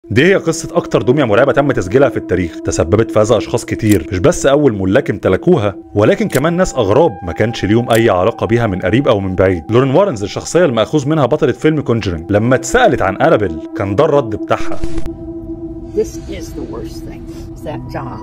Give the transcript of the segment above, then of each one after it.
دي هي قصة أكتر دمية مرعبة تم تسجيلها في التاريخ، تسببت في أذى أشخاص كتير، مش بس أول ملاك امتلكوها، ولكن كمان ناس أغراب ما كانش ليهم أي علاقة بيها من قريب أو من بعيد. لورين وارنز الشخصية المأخوذ منها بطلة فيلم كونجرينج، لما اتسألت عن أنابل كان ده الرد بتاعها. This is the worst thing. Is that job.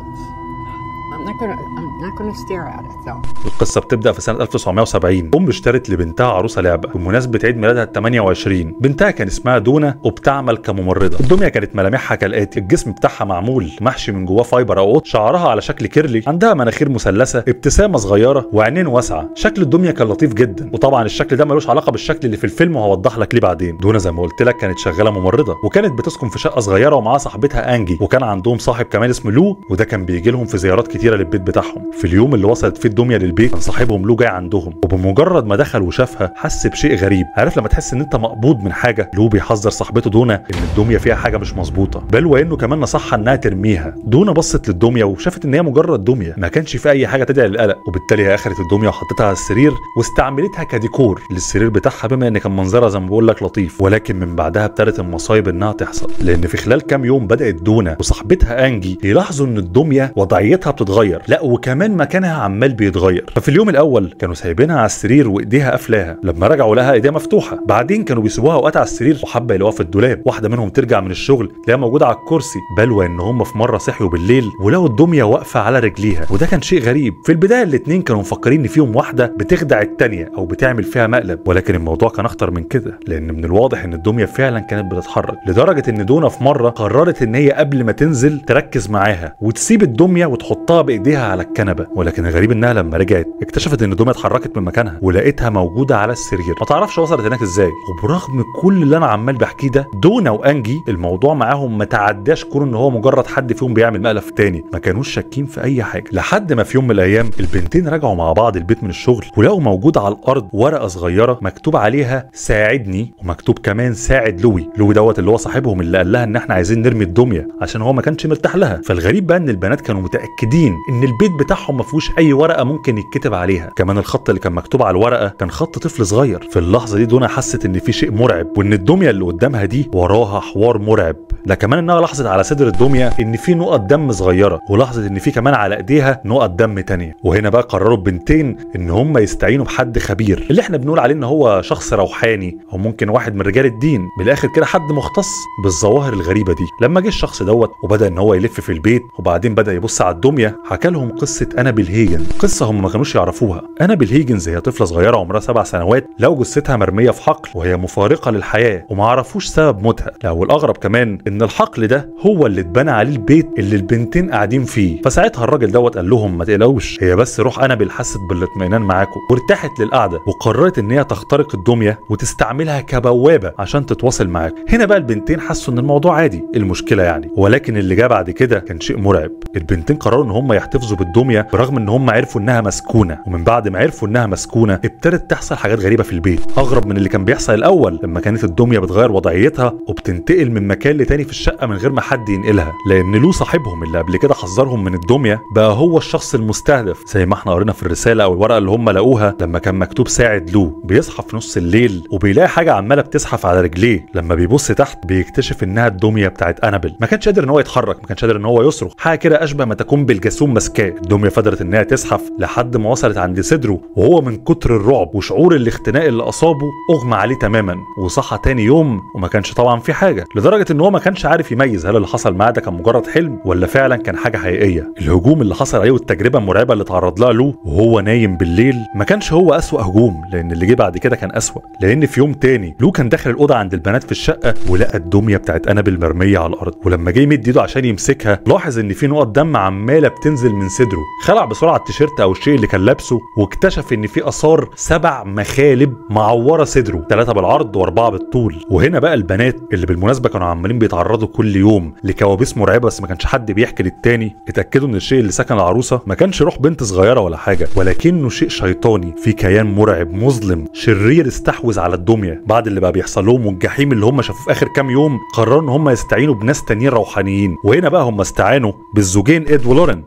I'm not gonna I'm not gonna stare at it though. القصة بتبدأ في سنة 1970 أم اشترت لبنتها عروسة لعبة بمناسبة عيد ميلادها ال 28 بنتها كان اسمها دونا وبتعمل كممرضة الدمية كانت ملامحها كالآتي الجسم بتاعها معمول محشي من جواه فايبر أو قط شعرها على شكل كيرلي عندها مناخير مثلثة ابتسامة صغيرة وعينين واسعة شكل الدمية كان لطيف جدا وطبعا الشكل ده ملوش علاقة بالشكل اللي في الفيلم وهوضح لك ليه بعدين دونا زي ما قلت لك كانت شغالة ممرضة وكانت بتسكن في شقة صغيرة ومعاها صاحبتها أنجي وكان عندهم صاحب كمان اسمه لو وده كان بيجي لهم في زيارات كتيرة للبيت بتاعهم في اليوم اللي وصلت فيه الدميه للبيت كان صاحبهم لو جاي عندهم وبمجرد ما دخل وشافها حس بشيء غريب عارف لما تحس ان انت مقبوض من حاجه لو بيحذر صاحبته دونا ان الدميه فيها حاجه مش مظبوطه بل وانه كمان نصحها انها ترميها دونا بصت للدميه وشافت ان هي مجرد دميه ما كانش في اي حاجه تدعي للقلق وبالتالي هي اخذت الدميه وحطتها على السرير واستعملتها كديكور للسرير بتاعها بما ان كان منظرها زي ما بقول لك لطيف ولكن من بعدها ابتدت المصايب انها تحصل لان في خلال كام يوم بدات دونا وصاحبتها انجي يلاحظوا ان الدميه وضعيتها بتتغير لا وكمان مكانها عمال بيتغير ففي اليوم الاول كانوا سايبينها على السرير وايديها قافلاها لما رجعوا لها ايديها مفتوحه بعدين كانوا بيسيبوها اوقات على السرير وحبه يلاقوها في الدولاب واحده منهم ترجع من الشغل تلاقيها موجوده على الكرسي بل وان هم في مره صحيوا بالليل ولقوا الدميه واقفه على رجليها وده كان شيء غريب في البدايه الاثنين كانوا مفكرين ان فيهم واحده بتخدع الثانيه او بتعمل فيها مقلب ولكن الموضوع كان اخطر من كده لان من الواضح ان الدميه فعلا كانت بتتحرك لدرجه ان دونا في مره قررت ان هي قبل ما تنزل تركز معاها وتسيب الدميه وتحطها بايديها على الكنبه ولكن الغريب انها لما رجعت اكتشفت ان الدميه اتحركت من مكانها ولقيتها موجوده على السرير ما تعرفش وصلت هناك ازاي وبرغم كل اللي انا عمال بحكيه ده دونا وانجي الموضوع معاهم ما تعداش كون ان هو مجرد حد فيهم بيعمل مقلب في التاني ما كانوش شاكين في اي حاجه لحد ما في يوم من الايام البنتين رجعوا مع بعض البيت من الشغل ولقوا موجود على الارض ورقه صغيره مكتوب عليها ساعدني ومكتوب كمان ساعد لوي لوي دوت اللي هو صاحبهم اللي قال لها ان احنا عايزين نرمي الدميه عشان هو ما كانش مرتاح لها فالغريب بقى ان البنات كانوا متاكدين ان البيت بتاعهم ما فيهوش اي ورقه ممكن يتكتب عليها كمان الخط اللي كان مكتوب على الورقه كان خط طفل صغير في اللحظه دي دونا حست ان في شيء مرعب وان الدميه اللي قدامها دي وراها حوار مرعب ده كمان انها لاحظت على صدر الدميه ان في نقط دم صغيره ولاحظت ان في كمان على ايديها نقط دم تانية وهنا بقى قرروا البنتين ان هم يستعينوا بحد خبير اللي احنا بنقول عليه ان هو شخص روحاني او ممكن واحد من رجال الدين من الاخر كده حد مختص بالظواهر الغريبه دي لما جه الشخص دوت وبدا ان هو يلف في البيت وبعدين بدا يبص على الدميه حكى لهم قصه انابل هيجن قصه هم ما كانوش يعرفوها انابل هيجنز هي طفله صغيره عمرها سبع سنوات لقوا جثتها مرميه في حقل وهي مفارقه للحياه وما عرفوش سبب موتها لا والاغرب كمان ان الحقل ده هو اللي اتبنى عليه البيت اللي البنتين قاعدين فيه فساعتها الراجل دوت قال لهم ما تقلقوش هي بس روح انابل حست بالاطمئنان معاكم وارتاحت للقعده وقررت ان هي تخترق الدميه وتستعملها كبوابه عشان تتواصل معاك هنا بقى البنتين حسوا ان الموضوع عادي المشكله يعني ولكن اللي جه بعد كده كان شيء مرعب البنتين قرروا ان هم يحتفظوا بالدميه برغم ان هم عرفوا انها مسكونه ومن بعد ما عرفوا انها مسكونه ابتدت تحصل حاجات غريبه في البيت اغرب من اللي كان بيحصل الاول لما كانت الدميه بتغير وضعيتها وبتنتقل من مكان لتاني في الشقه من غير ما حد ينقلها لان لو صاحبهم اللي قبل كده حذرهم من الدميه بقى هو الشخص المستهدف زي ما احنا قرينا في الرساله او الورقه اللي هم لقوها لما كان مكتوب ساعد لو بيصحى في نص الليل وبيلاقي حاجه عماله بتزحف على رجليه لما بيبص تحت بيكتشف انها الدميه بتاعت انابل ما كانش قادر ان هو يتحرك ما كانش قادر ان هو يصرخ حاجه كده اشبه ما تكون بالجاسوم ماسكاه الدميه فضلت انها تزحف لحد ما وصلت عند صدره وهو من كتر الرعب وشعور الاختناق اللي اصابه اغمى عليه تماما وصحى تاني يوم وما كانش طبعا في حاجه لدرجه ان هو ما كانش عارف يميز هل اللي حصل معاه ده كان مجرد حلم ولا فعلا كان حاجه حقيقيه الهجوم اللي حصل عليه والتجربه المرعبه اللي تعرض لها له وهو نايم بالليل ما كانش هو اسوا هجوم لان اللي جه بعد كده كان اسوا لان في يوم تاني لو كان داخل الاوضه عند البنات في الشقه ولقى الدميه بتاعت انابل مرميه على الارض ولما جه يمد ايده عشان يمسكها لاحظ ان في نقط دم عماله بتنزل من صدره خلع بسرعه التيشيرت او الشيء اللي كان لابسه واكتشف ان في اثار سبع مخالب معوره صدره ثلاثه بالعرض واربعه بالطول وهنا بقى البنات اللي بالمناسبه كانوا عمالين بيتعرضوا كل يوم لكوابيس مرعبه بس ما كانش حد بيحكي للتاني اتاكدوا ان الشيء اللي سكن العروسه ما كانش روح بنت صغيره ولا حاجه ولكنه شيء شيطاني في كيان مرعب مظلم شرير استحوذ على الدميه بعد اللي بقى بيحصل لهم والجحيم اللي هم شافوه في اخر كام يوم قرروا ان هم يستعينوا بناس تانيين روحانيين وهنا بقى هم استعانوا بالزوجين اد ولورن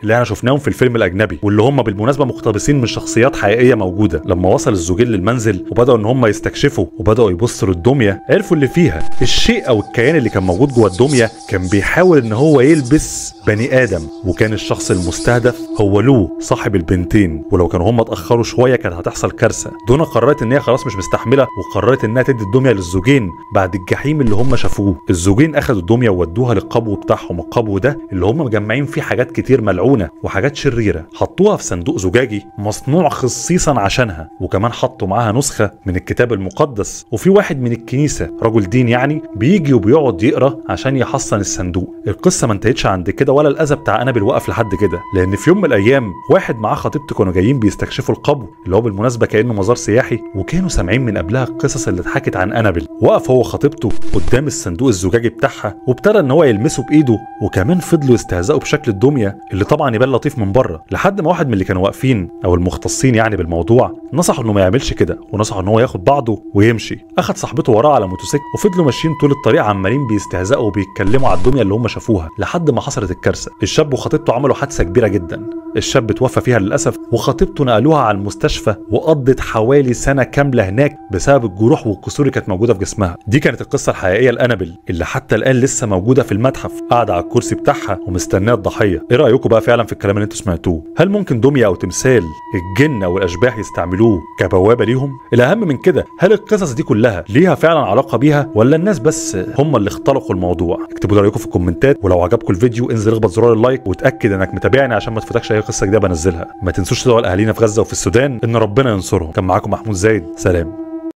اللي احنا شفناهم في الفيلم الاجنبي واللي هم بالمناسبه مقتبسين من شخصيات حقيقيه موجوده لما وصل الزوجين للمنزل وبداوا ان هم يستكشفوا وبداوا يبصوا للدميه عرفوا اللي فيها الشيء او الكيان اللي كان موجود جوه الدميه كان بيحاول ان هو يلبس بني ادم وكان الشخص المستهدف هو لو صاحب البنتين ولو كانوا هم اتاخروا شويه كانت هتحصل كارثه دونا قررت ان هي خلاص مش مستحمله وقررت انها تدي الدميه للزوجين بعد الجحيم اللي هم شافوه الزوجين اخذوا الدميه وودوها للقبو بتاعهم القبو ده اللي هم مجمعين فيه حاجات كتير ملعونه وحاجات شريره حطوها في صندوق زجاجي مصنوع خصيصا عشانها وكمان حطوا معاها نسخه من الكتاب المقدس وفي واحد من الكنيسه رجل دين يعني بيجي وبيقعد يقرا عشان يحصن الصندوق القصه ما انتهتش عند كده ولا الاذى بتاع انابل وقف لحد كده لان في يوم من الايام واحد معاه خطيبته كانوا جايين بيستكشفوا القبو اللي هو بالمناسبه كانه مزار سياحي وكانوا سامعين من قبلها القصص اللي اتحكت عن انابل وقف هو خطيبته قدام الصندوق الزجاجي بتاعها وابتدى ان هو يلمسه بايده وكمان فضلوا يستهزئوا بشكل الدميه اللي طبعا يبان لطيف من بره لحد ما واحد من اللي كانوا واقفين او المختصين يعني بالموضوع نصحه انه ما يعملش كده ونصحه ان هو ياخد بعضه ويمشي اخد صاحبته وراه على موتوسيكل وفضلوا ماشيين طول الطريق عمالين بيستهزئوا وبيتكلموا على الدميه اللي هم شافوها لحد ما حصلت الكارثه الشاب وخطيبته عملوا حادثه كبيره جدا الشاب توفى فيها للاسف وخطيبته نقلوها على المستشفى وقضت حوالي سنه كامله هناك بسبب الجروح والكسور اللي كانت موجوده في جسمها دي كانت القصه الحقيقيه لانابل اللي حتى الان لسه موجوده في المتحف قاعده على الكرسي بتاعها ومستنيه الضحيه ايه رايكم بقى فعلا في الكلام اللي انتوا سمعتوه هل ممكن دميه او تمثال الجن او الاشباح يستعملوه كبوابه ليهم الاهم من كده هل القصص دي كلها ليها فعلا علاقه بيها ولا الناس بس هم اللي اختلقوا الموضوع اكتبوا لي رايكم في الكومنتات ولو عجبكم الفيديو انزل اخبط زرار اللايك وتاكد انك متابعني عشان ما تفوتكش اي قصه جديده بنزلها ما تنسوش تدعوا لاهالينا في غزه وفي السودان ان ربنا ينصرهم كان معاكم محمود زايد سلام